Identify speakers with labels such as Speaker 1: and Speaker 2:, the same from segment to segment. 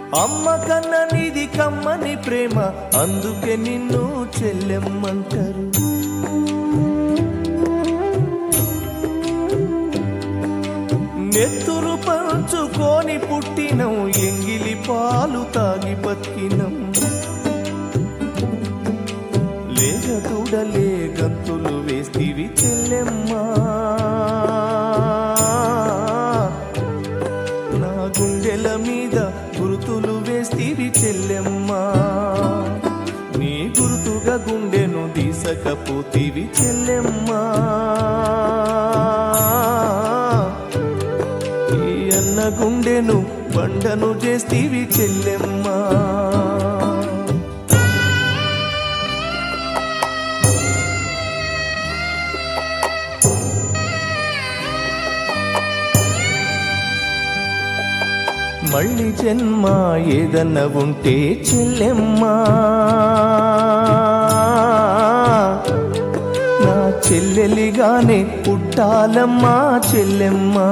Speaker 1: అమ్మ కన్న నీది కమ్మని ప్రేమ అందుకే నిన్ను చెల్లెమ్మంటారు నెత్తురు పంచుకొని పుట్టినం ఎంగిలి పాలు తాగి బతికినం లేగ దూడలే గంతులు వేస్తివి చెల్లెమ్మా నా గుండెల మీద గురుతులు వేస్తివి చెల్లెమ్మా నీ గుర్తుగా గుండెను దీసకపోతివి చెల్లెమ్మా ఈ అన్న గుండెను బండను చేస్తీవి చెల్లెమ్మా మళ్ళీ జన్మ ఏదన్నా ఉంటే చెల్లెమ్మా నా చెల్లెలిగానే పుట్టాలమ్మా చెల్లెమ్మా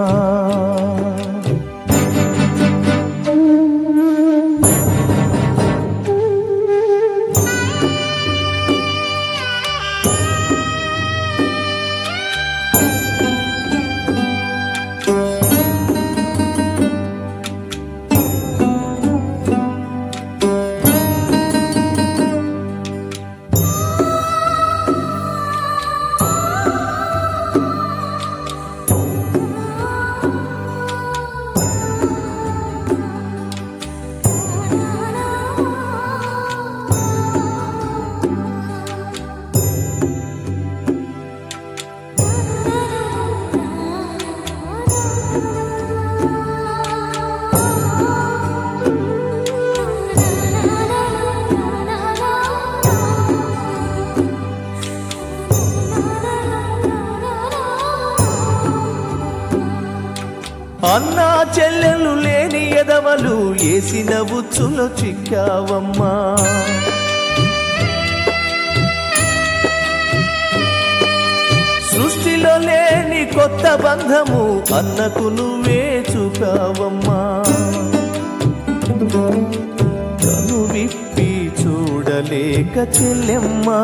Speaker 1: అన్నా చెల్లెలు లేని ఎదవలు ఏసిన ఉచ్చులో చిక్కావమ్మా సృష్టిలో లేని కొత్త బంధము అన్నకు నువ్వే చూపావమ్మా కను విప్పి చూడలేక చెల్లెమ్మా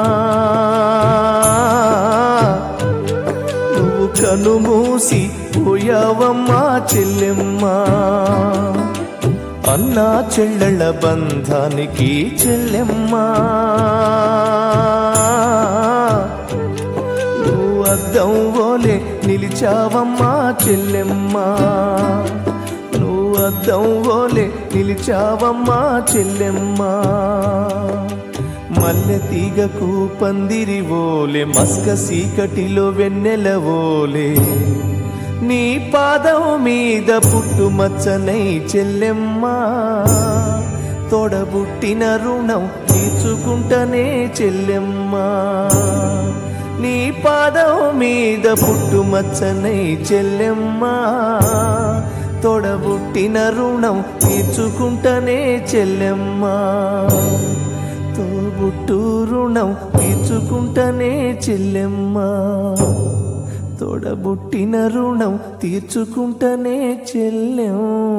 Speaker 1: నువ్వు కను మూసి పోయావమ్మా చెల్లెమ్మా అన్నా చెల్లెళ్ళ బంధానికి చెల్లెమ్మా నువ్వు అద్దం ఓలే నిలిచావమ్మా చెల్లెమ్మా నువ్వు అద్దం ఓలే నిలిచావమ్మా చెల్లెమ్మా మల్లె తీగకు పందిరి ఓలే మస్క సీకటిలో వెన్నెల ఓలే నీ పాదం మీద పుట్టుమచ్చనై చెల్లెమ్మా తోడబుట్టిన రుణం తీర్చుకుంటనే చెల్లెమ్మా నీ పాదం మీద పుట్టుమచ్చనై చెల్లెమ్మా తోడబుట్టిన రుణం తీర్చుకుంటనే చెల్లెమ్మా తోబుట్టు రుణం తీర్చుకుంటనే చెల్లెమ్మా తోడబుట్టిన రుణం తీర్చుకుంటనే చెల్లెం